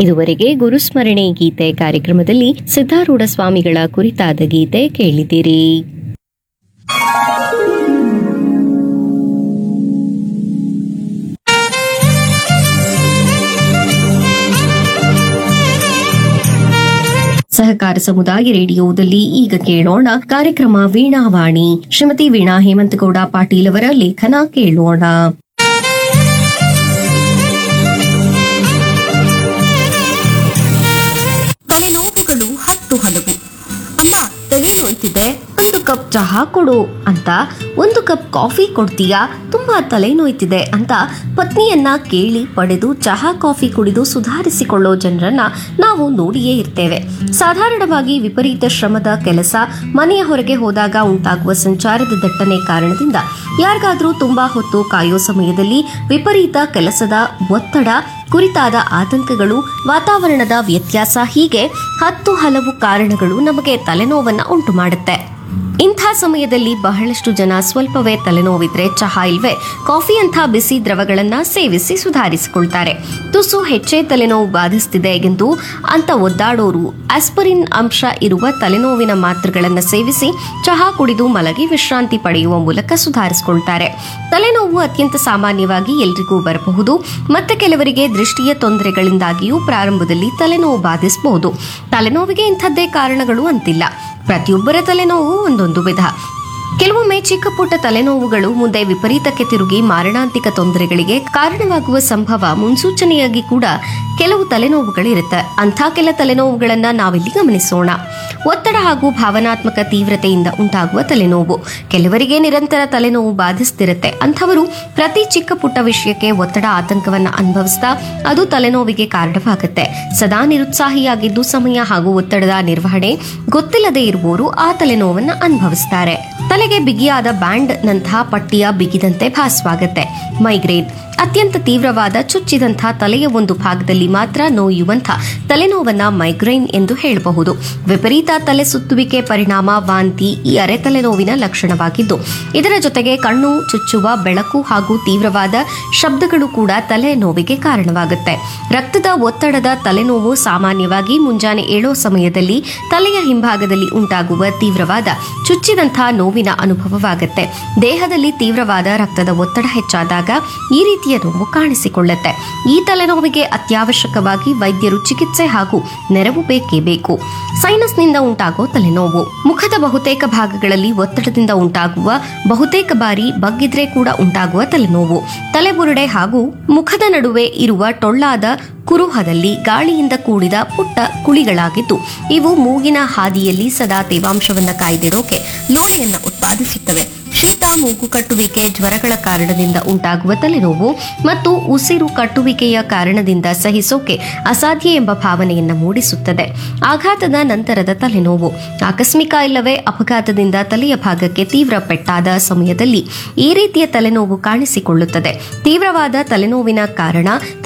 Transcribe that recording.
ಇದುವರೆಗೆ ಗುರುಸ್ಮರಣೆ ಗೀತೆ ಕಾರ್ಯಕ್ರಮದಲ್ಲಿ ಸಿದ್ಧಾರೂಢ ಸ್ವಾಮಿಗಳ ಕುರಿತಾದ ಗೀತೆ ಕೇಳಿದಿರಿ ಸಹಕಾರ ಸಮುದಾಯ ರೇಡಿಯೋದಲ್ಲಿ ಈಗ ಕೇಳೋಣ ಕಾರ್ಯಕ್ರಮ ವೀಣಾವಾಣಿ ಶ್ರೀಮತಿ ವೀಣಾ ಹೇಮಂತಗೌಡ ಪಾಟೀಲ್ ಅವರ ಲೇಖನ ಕೇಳೋಣ ತಲೆನೋವುಗಳು ಹತ್ತು ಹಲವು ಅಮ್ಮ ತಲೆ ನೋಯ್ತಿದೆ ಒಂದು ಕಪ್ ಚಹಾ ಕೊಡು ಅಂತ ಒಂದು ಕಪ್ ಕಾಫಿ ಕೊಡ್ತೀಯಾ ತುಂಬಾ ತಲೆ ನೋಯ್ತಿದೆ ಅಂತ ಪತ್ನಿಯನ್ನ ಕೇಳಿ ಪಡೆದು ಚಹಾ ಕಾಫಿ ಕುಡಿದು ಸುಧಾರಿಸಿಕೊಳ್ಳೋ ಜನರನ್ನ ನಾವು ನೋಡಿಯೇ ಇರ್ತೇವೆ ಸಾಧಾರಣವಾಗಿ ವಿಪರೀತ ಶ್ರಮದ ಕೆಲಸ ಮನೆಯ ಹೊರಗೆ ಹೋದಾಗ ಉಂಟಾಗುವ ಸಂಚಾರದ ದಟ್ಟಣೆ ಕಾರಣದಿಂದ ಯಾರಿಗಾದ್ರೂ ತುಂಬಾ ಹೊತ್ತು ಕಾಯೋ ಸಮಯದಲ್ಲಿ ವಿಪರೀತ ಕೆಲಸದ ಒತ್ತಡ ಕುರಿತಾದ ಆತಂಕಗಳು ವಾತಾವರಣದ ವ್ಯತ್ಯಾಸ ಹೀಗೆ ಹತ್ತು ಹಲವು ಕಾರಣಗಳು ನಮಗೆ ತಲೆನೋವನ್ನ ಉಂಟು ಮಾಡುತ್ತೆ ಇಂಥ ಸಮಯದಲ್ಲಿ ಬಹಳಷ್ಟು ಜನ ಸ್ವಲ್ಪವೇ ತಲೆನೋವಿದ್ರೆ ಚಹಾ ಇಲ್ವೇ ಕಾಫಿ ಅಂಥ ಬಿಸಿ ದ್ರವಗಳನ್ನ ಸೇವಿಸಿ ಸುಧಾರಿಸಿಕೊಳ್ತಾರೆ ತುಸು ಹೆಚ್ಚೇ ತಲೆನೋವು ಬಾಧಿಸ್ತಿದೆ ಎಂದು ಅಂತ ಒದ್ದಾಡೋರು ಆಸ್ಪರಿನ್ ಅಂಶ ಇರುವ ತಲೆನೋವಿನ ಮಾತ್ರೆಗಳನ್ನು ಸೇವಿಸಿ ಚಹಾ ಕುಡಿದು ಮಲಗಿ ವಿಶ್ರಾಂತಿ ಪಡೆಯುವ ಮೂಲಕ ಸುಧಾರಿಸಿಕೊಳ್ತಾರೆ ತಲೆನೋವು ಅತ್ಯಂತ ಸಾಮಾನ್ಯವಾಗಿ ಎಲ್ರಿಗೂ ಬರಬಹುದು ಮತ್ತೆ ಕೆಲವರಿಗೆ ದೃಷ್ಟಿಯ ತೊಂದರೆಗಳಿಂದಾಗಿಯೂ ಪ್ರಾರಂಭದಲ್ಲಿ ತಲೆನೋವು ಬಾಧಿಸಬಹುದು ತಲೆನೋವಿಗೆ ಇಂಥದ್ದೇ ಕಾರಣಗಳು ಅಂತಿಲ್ಲ ಪ್ರತಿಯೊಬ್ಬರ ತಲೆನೋವು ಒಂದೊಂದು ವಿಧ ಕೆಲವೊಮ್ಮೆ ಚಿಕ್ಕ ಪುಟ್ಟ ತಲೆನೋವುಗಳು ಮುಂದೆ ವಿಪರೀತಕ್ಕೆ ತಿರುಗಿ ಮಾರಣಾಂತಿಕ ತೊಂದರೆಗಳಿಗೆ ಕಾರಣವಾಗುವ ಸಂಭವ ಮುನ್ಸೂಚನೆಯಾಗಿ ಕೂಡ ಕೆಲವು ತಲೆನೋವುಗಳಿರುತ್ತೆ ಅಂಥ ಕೆಲ ತಲೆನೋವುಗಳನ್ನ ನಾವಿಲ್ಲಿ ಗಮನಿಸೋಣ ಒತ್ತಡ ಹಾಗೂ ಭಾವನಾತ್ಮಕ ತೀವ್ರತೆಯಿಂದ ಉಂಟಾಗುವ ತಲೆನೋವು ಕೆಲವರಿಗೆ ನಿರಂತರ ತಲೆನೋವು ಬಾಧಿಸ್ತಿರುತ್ತೆ ಅಂಥವರು ಪ್ರತಿ ಚಿಕ್ಕ ಪುಟ್ಟ ವಿಷಯಕ್ಕೆ ಒತ್ತಡ ಆತಂಕವನ್ನ ಅನುಭವಿಸ್ತಾ ಅದು ತಲೆನೋವಿಗೆ ಕಾರಣವಾಗುತ್ತೆ ಸದಾ ನಿರುತ್ಸಾಹಿಯಾಗಿದ್ದು ಸಮಯ ಹಾಗೂ ಒತ್ತಡದ ನಿರ್ವಹಣೆ ಗೊತ್ತಿಲ್ಲದೆ ಇರುವವರು ಆ ತಲೆನೋವನ್ನ ಅನುಭವಿಸ್ತಾರೆ ತಲೆಗೆ ಬಿಗಿಯಾದ ಬ್ಯಾಂಡ್ ನಂತಹ ಪಟ್ಟಿಯ ಬಿಗಿದಂತೆ ಭಾಸವಾಗುತ್ತೆ ಮೈಗ್ರೇನ್ ಅತ್ಯಂತ ತೀವ್ರವಾದ ಚುಚ್ಚಿದಂಥ ತಲೆಯ ಒಂದು ಭಾಗದಲ್ಲಿ ಮಾತ್ರ ನೋಯುವಂಥ ತಲೆನೋವನ್ನ ಮೈಗ್ರೇನ್ ಎಂದು ಹೇಳಬಹುದು ವಿಪರೀತ ತಲೆ ಸುತ್ತುವಿಕೆ ಪರಿಣಾಮ ವಾಂತಿ ಈ ಅರೆ ತಲೆನೋವಿನ ಲಕ್ಷಣವಾಗಿದ್ದು ಇದರ ಜೊತೆಗೆ ಕಣ್ಣು ಚುಚ್ಚುವ ಬೆಳಕು ಹಾಗೂ ತೀವ್ರವಾದ ಶಬ್ದಗಳು ಕೂಡ ತಲೆನೋವಿಗೆ ಕಾರಣವಾಗುತ್ತೆ ರಕ್ತದ ಒತ್ತಡದ ತಲೆನೋವು ಸಾಮಾನ್ಯವಾಗಿ ಮುಂಜಾನೆ ಏಳೋ ಸಮಯದಲ್ಲಿ ತಲೆಯ ಹಿಂಭಾಗದಲ್ಲಿ ಉಂಟಾಗುವ ತೀವ್ರವಾದ ಚುಚ್ಚಿದಂಥ ನೋವಿನ ಅನುಭವವಾಗುತ್ತೆ ದೇಹದಲ್ಲಿ ತೀವ್ರವಾದ ರಕ್ತದ ಒತ್ತಡ ಹೆಚ್ಚಾದಾಗ ಈ ರೀತಿಯ ನೋವು ಕಾಣಿಸಿಕೊಳ್ಳುತ್ತೆ ಈ ತಲೆನೋವಿಗೆ ಅತ್ಯವಶ್ಯಕವಾಗಿ ವೈದ್ಯರು ಚಿಕಿತ್ಸೆ ಹಾಗೂ ನೆರವು ಬೇಕೇ ಬೇಕು ಸೈನಸ್ನಿಂದ ಉಂಟಾಗೋ ತಲೆನೋವು ಮುಖದ ಬಹುತೇಕ ಭಾಗಗಳಲ್ಲಿ ಒತ್ತಡದಿಂದ ಉಂಟಾಗುವ ಬಹುತೇಕ ಬಾರಿ ಬಗ್ಗಿದ್ರೆ ಕೂಡ ಉಂಟಾಗುವ ತಲೆನೋವು ತಲೆಬುರುಡೆ ಹಾಗೂ ಮುಖದ ನಡುವೆ ಇರುವ ಟೊಳ್ಳಾದ ಕುರುಹದಲ್ಲಿ ಗಾಳಿಯಿಂದ ಕೂಡಿದ ಪುಟ್ಟ ಕುಳಿಗಳಾಗಿದ್ದು ಇವು ಮೂಗಿನ ಹಾದಿಯಲ್ಲಿ ಸದಾ ತೇವಾಂಶವನ್ನ ಕಾಯ್ದಿರೋಕೆ ಲೋಳೆಯನ್ನ ಉತ್ಪಾದಿಸುತ್ತವೆ ಶೀತ ಮೂಗು ಕಟ್ಟುವಿಕೆ ಜ್ವರಗಳ ಕಾರಣದಿಂದ ಉಂಟಾಗುವ ತಲೆನೋವು ಮತ್ತು ಉಸಿರು ಕಟ್ಟುವಿಕೆಯ ಕಾರಣದಿಂದ ಸಹಿಸೋಕೆ ಅಸಾಧ್ಯ ಎಂಬ ಭಾವನೆಯನ್ನ ಮೂಡಿಸುತ್ತದೆ ಆಘಾತದ ನಂತರದ ತಲೆನೋವು ಆಕಸ್ಮಿಕ ಇಲ್ಲವೇ ಅಪಘಾತದಿಂದ ತಲೆಯ ಭಾಗಕ್ಕೆ ತೀವ್ರ ಪೆಟ್ಟಾದ ಸಮಯದಲ್ಲಿ ಈ ರೀತಿಯ ತಲೆನೋವು ಕಾಣಿಸಿಕೊಳ್ಳುತ್ತದೆ ತೀವ್ರವಾದ ತಲೆನೋವಿನ ಕಾರಣ